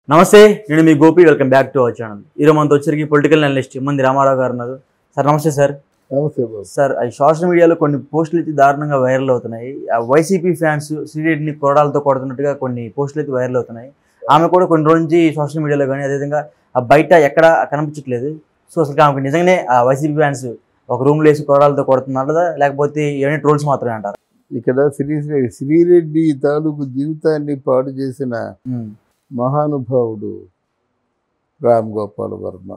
నమస్తే నేను మీ Gopi welcome back to our channel ఈరోజు మనతో వచ్చరికి పొలిటికల్ అనలిస్ట్ మంది రామారావు గారు ఉన్నారు సార్ నమస్తే సార్ నమస్తే బాబు సార్ ఈ సోషల్ మీడియాలో కొన్ని పోస్టులు అయితే దారుణంగా వైరల్ అవుతున్నాయి ఆ వైసీపీ ఫ్యాన్స్ శ్రీరెడ్డిని కొరడాలతో కొడుతున్నట్టుగా కొన్ని పోస్టులు అయితే వైరల్ అవుతున్నాయి ఆమె కూడా కొన్ని రోజు నుంచి సోషల్ మీడియాలో కానీ అదేవిధంగా ఆ బయట ఎక్కడ కనిపించట్లేదు సో అసలు ఆమెకు నిజంగానే ఆ వైసీపీ ఫ్యాన్స్ ఒక రూమ్లో వేసి కొరడాలతో కొడుతున్నారా లేకపోతే ఇవన్నీ ట్రోల్స్ మాత్రమే అంటారు ఇక్కడ శ్రీ శ్రీరెడ్డి తాలూకు జీవితాన్ని పాడు చేసిన మహానుభావుడు రామ్ గోపాల్ వర్మ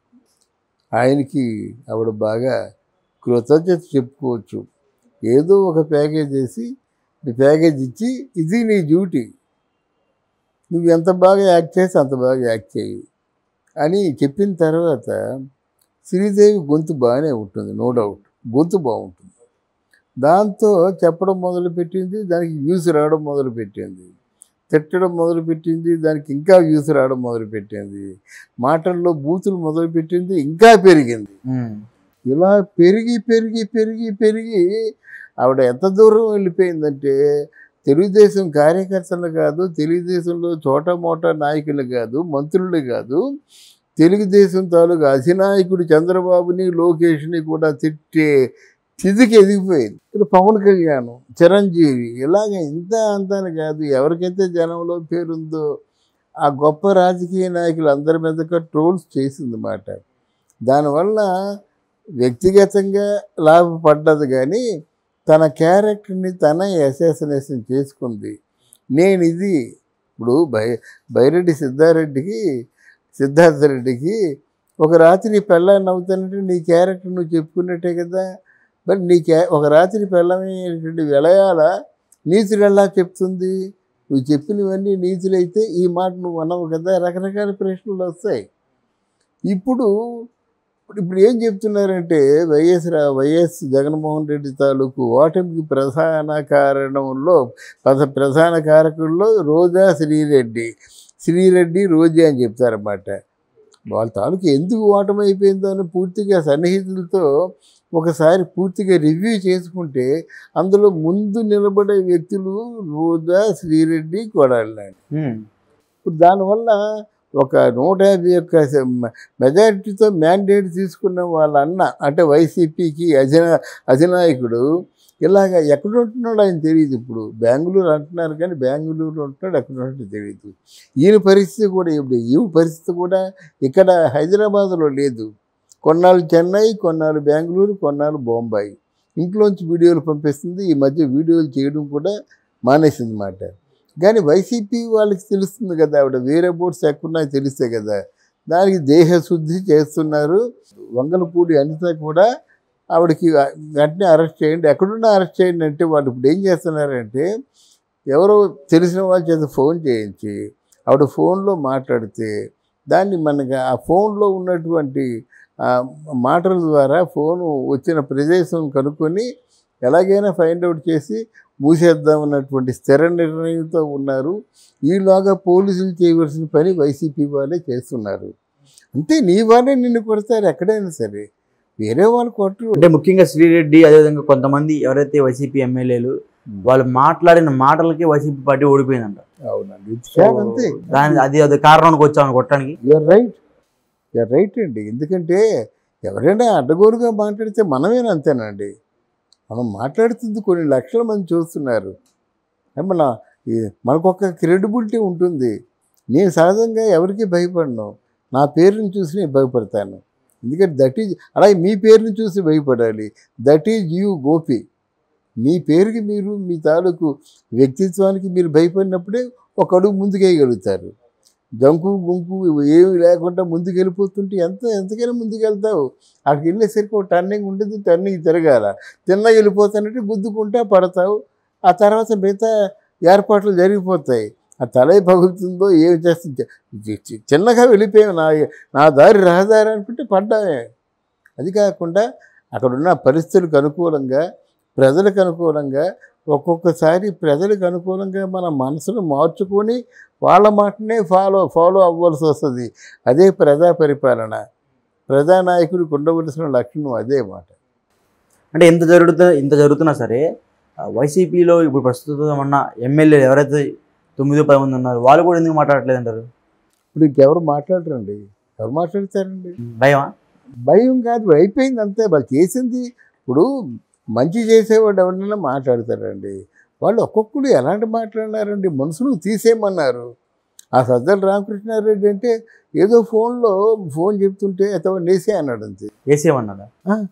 ఆయనకి ఆవిడ బాగా కృతజ్ఞత చెప్పుకోవచ్చు ఏదో ఒక ప్యాకేజ్ వేసి నీ ప్యాకేజ్ ఇచ్చి ఇది నీ డ్యూటీ నువ్వు ఎంత బాగా యాక్ట్ చేసి అంత బాగా యాక్ట్ చేయి అని చెప్పిన తర్వాత శ్రీదేవి గొంతు బాగానే ఉంటుంది నో డౌట్ గొంతు బాగుంటుంది దాంతో చెప్పడం మొదలుపెట్టింది దానికి వ్యూస్ రావడం మొదలుపెట్టింది తిట్టడం మొదలుపెట్టింది దానికి ఇంకా వ్యూస్ రావడం మొదలుపెట్టింది మాటల్లో బూతులు మొదలుపెట్టింది ఇంకా పెరిగింది ఇలా పెరిగి పెరిగి పెరిగి పెరిగి ఆవిడ ఎంత దూరం వెళ్ళిపోయిందంటే తెలుగుదేశం కార్యకర్తలు కాదు తెలుగుదేశంలో చోట మోట నాయకులు కాదు మంత్రులు కాదు తెలుగుదేశం తాలూకు అధినాయకుడు చంద్రబాబుని లోకేష్ని కూడా తిట్టే స్థితికి ఎదిగిపోయింది ఇక్కడ పవన్ కళ్యాణ్ చిరంజీవి ఇలాగ ఇంత అంతాను కాదు ఎవరికైతే జనంలో పేరుందో ఆ గొప్ప రాజకీయ నాయకులు అందరి మీదగా ట్రోల్స్ చేసింది మాట దానివల్ల వ్యక్తిగతంగా లాభపడ్డది కానీ తన క్యారెక్టర్ని తన అసాసినేషన్ చేసుకుంది నేను ఇది ఇప్పుడు బై బైరెడ్డి సిద్ధారెడ్డికి సిద్ధార్థ రెడ్డికి ఒక రాత్రి పెళ్ళాన్ని అవుతానంటే నీ క్యారెక్టర్ నువ్వు చెప్పుకున్నట్టే కదా మరి నీ క్యా ఒక రాత్రి పెళ్ళమైనటువంటి విలయాల నీతులు ఎలా చెప్తుంది నువ్వు చెప్పినవన్నీ నీతులైతే ఈ మాట నువ్వు అన్నావు కదా రకరకాల ప్రశ్నలు వస్తాయి ఇప్పుడు ఇప్పుడు ఏం చెప్తున్నారంటే వైఎస్ రా వైఎస్ జగన్మోహన్ రెడ్డి తాలూకు ఓటమికి ప్రధాన కారణంలో పద ప్రధాన కారకుల్లో రోజా శ్రీరెడ్డి శ్రీరెడ్డి రోజా అని చెప్తారన్నమాట వాళ్ళ తాలూకు ఎందుకు ఓటమి అయిపోయిందో అని పూర్తిగా సన్నిహితులతో ఒకసారి పూర్తిగా రివ్యూ చేసుకుంటే అందులో ముందు నిలబడే వ్యక్తులు రోజా శ్రీరెడ్డి కొడాలి ఇప్పుడు దానివల్ల ఒక నూట యాభై ఒక్క మెజారిటీతో మ్యాండేట్ తీసుకున్న వాళ్ళ అన్న అంటే వైసీపీకి అధినా అధినాయకుడు ఇలాగ ఎక్కడ ఉంటున్నాడు ఆయన తెలియదు ఇప్పుడు బెంగళూరు అంటున్నారు కానీ బెంగళూరు ఉంటున్నాడు ఎక్కడ ఉంటున్నాడు తెలియదు ఈయన పరిస్థితి కూడా ఇప్పుడు ఈ పరిస్థితి కూడా ఇక్కడ హైదరాబాద్లో లేదు కొన్నాళ్ళు చెన్నై కొన్నాళ్ళు బెంగళూరు కొన్నాళ్ళు బొంబాయి ఇంట్లోంచి వీడియోలు పంపిస్తుంది ఈ మధ్య వీడియోలు చేయడం కూడా మానేసింది మాట కానీ వైసీపీ వాళ్ళకి తెలుస్తుంది కదా ఆవిడ వేరే బోర్డ్స్ ఎక్కడున్నాయో తెలిస్తే కదా దానికి దేహశుద్ధి చేస్తున్నారు వంగలపూడి అనిత కూడా ఆవిడకి వెంటనే అరెస్ట్ చేయండి ఎక్కడున్నా అరెస్ట్ చేయండి అంటే వాళ్ళు ఇప్పుడు ఏం చేస్తున్నారంటే ఎవరో తెలిసిన వాళ్ళ చేత ఫోన్ చేయించి ఆవిడ ఫోన్లో మాట్లాడితే దాన్ని మనకి ఆ ఫోన్లో ఉన్నటువంటి ఆ మాటల ద్వారా ఫోను వచ్చిన ప్రదేశం కనుక్కొని ఎలాగైనా ఫైండ్ అవుట్ చేసి మూసేద్దామన్నటువంటి స్థిర నిర్ణయంతో ఉన్నారు ఈలోగా పోలీసులు చేయవలసిన పని వైసీపీ వాళ్ళే చేస్తున్నారు అంతే నీ వాళ్ళే నిన్ను కొడతారు ఎక్కడైనా సరే వేరే వాళ్ళు కొట్టరు అంటే ముఖ్యంగా శ్రీరెడ్డి అదేవిధంగా కొంతమంది ఎవరైతే వైసీపీ ఎమ్మెల్యేలు వాళ్ళు మాట్లాడిన మాటలకి వైసీపీ పార్టీ ఓడిపోయిందంట అవునండి ఇది సో చాలా అంతే దాని అది అది కారణానికి వచ్చామని కొట్టడానికి యూఆర్ రైట్ యూఆర్ రైట్ అండి ఎందుకంటే ఎవరైనా అడ్డగోలుగా మాట్లాడితే మనమేనా అంతేనండి మనం మాట్లాడుతుంది కొన్ని లక్షల మంది చూస్తున్నారు అంటే మన ఈ- మనకొక క్రెడిబిలిటీ ఉంటుంది నేను సహజంగా ఎవరికి భయపడను నా పేరుని చూసి నేను భయపడతాను ఎందుకంటే దట్ ఈజ్ అలాగే మీ పేరుని చూసి భయపడాలి దట్ ఈజ్ యూ గోపి మీ పేరుకి మీరు మీ తాలూకు వ్యక్తిత్వానికి మీరు భయపడినప్పుడే ఒక అడుగు ముందుకేయగలుగుతారు జంకు గుంకు ఏమి లేకుండా ముందుకు వెళ్ళిపోతుంటే ఎంత ఎంతకైనా ముందుకు వెళ్తావు అక్కడికి వెళ్ళేసరికి ఒక టర్నింగ్ ఉంటుంది టర్నింగ్ తిరగాల తిన్నగా వెళ్ళిపోతానంటే గుద్దుకుంటా పడతావు ఆ తర్వాత మిగతా ఏర్పాట్లు జరిగిపోతాయి ఆ తలే పగులుతుందో ఏమి చేస్తుంది చి- చి- చిన్నగా వెళ్ళిపోయావు నా నా దారి రహదారి అనుకుంటే పడ్డామే అది కాకుండా అక్కడున్న పరిస్థితులకు అనుకూలంగా ప్రజలకు అనుకూలంగా ఒక్కొక్కసారి ప్రజలకు అనుకూలంగా మన మనసును మార్చుకొని వాళ్ళ మాటనే ఫాలో ఫాలో అవ్వాల్సి వస్తుంది అదే ప్రజా పరిపాలన ప్రజానాయకుడికి ఉండవలసిన లక్షణం అదే మాట అంటే ఇంత జరుగుతున్నా ఇంత జరుగుతున్నా సరే ఆ, వైసీపీలో ఇప్పుడు ప్రస్తుతం ఉన్న ఎమ్మెల్యేలు ఎవరైతే తొమ్మిది పది మంది ఉన్నారు వాళ్ళు కూడా ఎందుకు మాట్లాడట్లేదు అంటారు ఇప్పుడు ఇంకెవరు మాట్లాడరండి ఎవరు మాట్లాడతారండి భయమా భయం కాదు అయిపోయింది అంతే వాళ్ళు చేసింది ఇప్పుడు మంచి చేసేవాడు ఎవరైనా మాట్లాడతారండి వాళ్ళు ఒక్కొక్కరు ఎలాంటి మాట్లాడినారండి మనుషులు తీసేయమన్నారు ఆ సజ్జల రామకృష్ణారెడ్డి అంటే ఏదో ఫోన్లో ఫోన్ చెప్తుంటే అతను నేసే అన్నాడు అంతే వేసేయమన్నాడా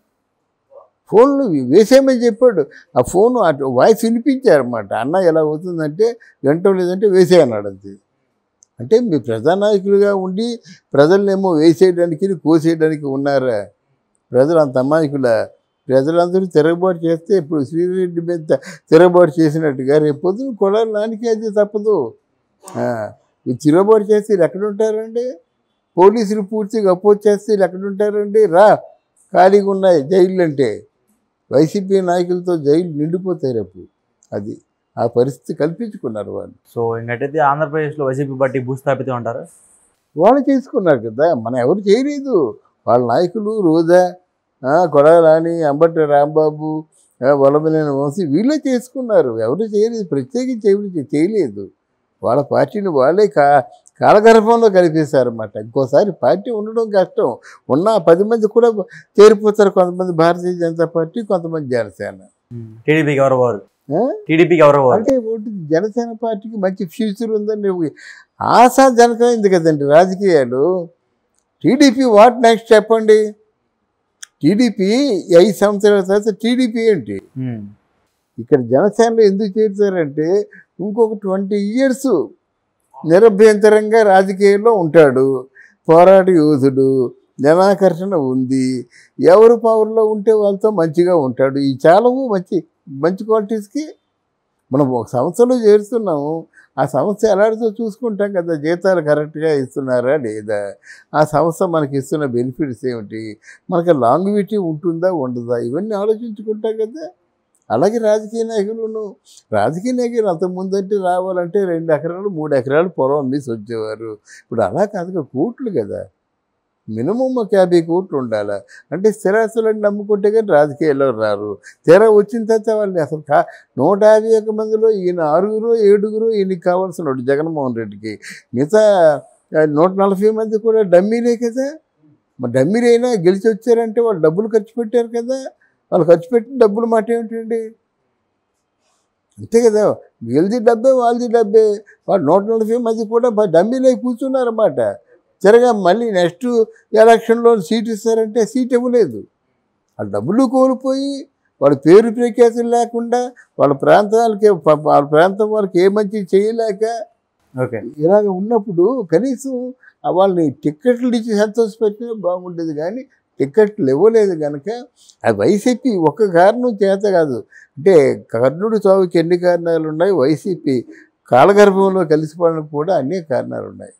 ఫోన్లు వేసేయమని చెప్పాడు ఆ ఫోన్ అటు వాయిస్ వినిపించారన్నమాట అన్న ఎలా అవుతుందంటే వెంట లేదంటే వేసే అన్నాడు అంతే అంటే మీ ప్రజానాయకులుగా ఉండి ప్రజలనేమో వేసేయడానికి కోసేయడానికి ఉన్నారా ప్రజలు అంత అమాయకుల ప్రజలందరూ తిరగబాటు చేస్తే ఇప్పుడు శ్రీరెడ్డి మీద తిరగబాటు చేసినట్టుగా రేపు పొద్దున కొడాలి నానికి అది తప్పదు ఆ, ఈ తిరగబాటు చేస్తే వీళ్ళు ఎక్కడ ఉంటారండి పోలీసులు పూర్తిగా అపోజ్ చేస్తే వీళ్ళు ఎక్కడ ఉంటారండి రా ఖాళీగా ఉన్నాయి జైళ్ళు అంటే వైసీపీ నాయకులతో జైలు నిండిపోతాయి రేపు అది ఆ పరిస్థితి కల్పించుకున్నారు వాళ్ళు సో ఇంకటైతే ఆంధ్రప్రదేశ్లో వైసీపీ పార్టీ భూస్థాపితం అంటారు వాళ్ళు చేసుకున్నారు కదా మనం ఎవరు చేయలేదు వాళ్ళ నాయకులు రోజా ఆ, కొడాలని అంబటి రాంబాబు ఆ, వల్లభనేని వంశీ వీళ్ళే చేసుకున్నారు ఎవరు చేయలేదు ప్రత్యేకించి ఎవరు చే- చేయలేదు వాళ్ళ పార్టీని వాళ్ళే కా కాలగర్భంలో కలిపేశారన్నమాట ఇంకోసారి పార్టీ ఉండడం కష్టం ఉన్న ఆ పది మంది కూడా చేరిపోతారు కొంతమంది భారతీయ జనతా పార్టీ కొంతమంది జనసేన టీడీపీకి ఎవరు పోరు ఆ? టీడీపీకి ఎవరు పోరు అంటే ఒకటి జనసేన పార్టీకి మంచి ఫ్యూచర్ ఉందని ఒక ఆశ జనకమైంది కదండి రాజకీయాలు టీడీపీ వాట్ నెక్స్ట్ చెప్పండి టీడీపీ ఐదు సంవత్సరాల తర్వాత టీడీపీ ఏంటి ఉమ్. ఇక్కడ జనసేనలో ఎందుకు చేరుతారంటే ఇంకొక ట్వంటీ ఇయర్స్ నిరభ్యంతరంగా రాజకీయాల్లో ఉంటాడు పోరాట యోధుడు జనాకర్షణ ఉంది ఎవరు పవర్లో ఉంటే వాళ్ళతో మంచిగా ఉంటాడు ఈ చాలవు మంచి మంచి క్వాలిటీస్కి మనం ఒక సంస్థలో చేరుతున్నాము ఆ సంస్థ ఎలాంటిదో చూసుకుంటాం కదా జీతాలు కరెక్ట్గా ఇస్తున్నారా లేదా ఆ సంస్థ మనకి ఇస్తున్న బెనిఫిట్స్ ఏమిటి మనకి లాంగ్విటీ ఉంటుందా ఉండదా ఇవన్నీ ఆలోచించుకుంటాం కదా అలాగే రాజకీయ నాయకులను రాజకీయ నాయకులు అంతకుముందంటే రావాలంటే రెండు ఎకరాలు మూడు ఎకరాలు పొలం అమ్మేసి వచ్చేవారు ఇప్పుడు అలా కాదుగా కోట్లు కదా మినిమం ఒక యాభై కోట్లు ఉండాలి అంటే స్థిరాస్తులను నమ్ముకుంటే కానీ రాజకీయాల్లో రారు తీరా వచ్చిన తర్వాత వాళ్ళని అసలు కా నూట యాభై ఒక్క మందిలో ఈయన ఆరుగురు ఏడుగురు ఈయనకి కావాల్సిన వాడు జగన్మోహన్ రెడ్డికి మిగతా ఆ, నూట నలభై మంది కూడా డమ్మీలే కదా మరి డమ్మీలు అయినా గెలిచి వచ్చారంటే వాళ్ళు డబ్బులు ఖర్చు పెట్టారు కదా వాళ్ళు ఖర్చు పెట్టిన డబ్బులు మాట ఏమిటండి అంతే కదా వీళ్ళది డబ్బే వాళ్ళది డబ్బే వాళ్ళు నూట నలభై మంది కూడా బ- డమ్మీలై కూర్చున్నారన్నమాట తిరగా మళ్ళీ నెక్స్ట్ ఎలక్షన్లో సీట్ ఇస్తారంటే సీట్ ఇవ్వలేదు ఆ డబ్బులు కోల్పోయి వాళ్ళ పేరు ప్రఖ్యాతులు లేకుండా వాళ్ళ ప్రాంతాలకి ప- వాళ్ళ ప్రాంతం వాళ్ళకి ఏ మంచి చేయలేక ఓకే ఇలాగ ఉన్నప్పుడు కనీసం ఆ వాళ్ళని టిక్కెట్లు ఇచ్చి సంతోషపెట్టినా బాగుండేది కానీ టిక్కెట్లు ఇవ్వలేదు కనుక ఆ వైసీపీ ఒక్క కారణం చేత కాదు అంటే కర్ణుడు చావుకి ఎన్ని కారణాలు ఉన్నాయి వైసీపీ కాలగర్భంలో కలిసిపోవడానికి కూడా అన్ని కారణాలు ఉన్నాయి